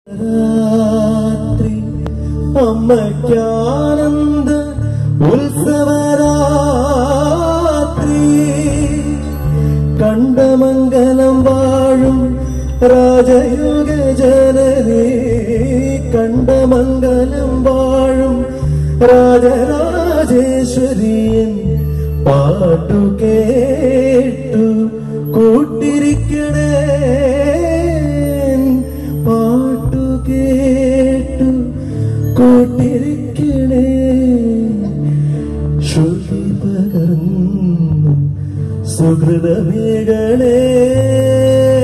രാത്രി അമ്മയ്ക്കാനന്ദ ഉത്സവരാത്രി കണ്ടമംഗലം വാഴും രാജയുഗ ജനനീ കണ്ടമംഗലം വാഴും രാജരാജേശ്വരിയൻ പാട്ടു കേട്ടു കൂട്ടിരിക്കണേ പാട്ടു കേട്ടു കൂട്ടിരിക്കണേ ശ്രുതി പകർന്നു സുഹൃതമേകളേ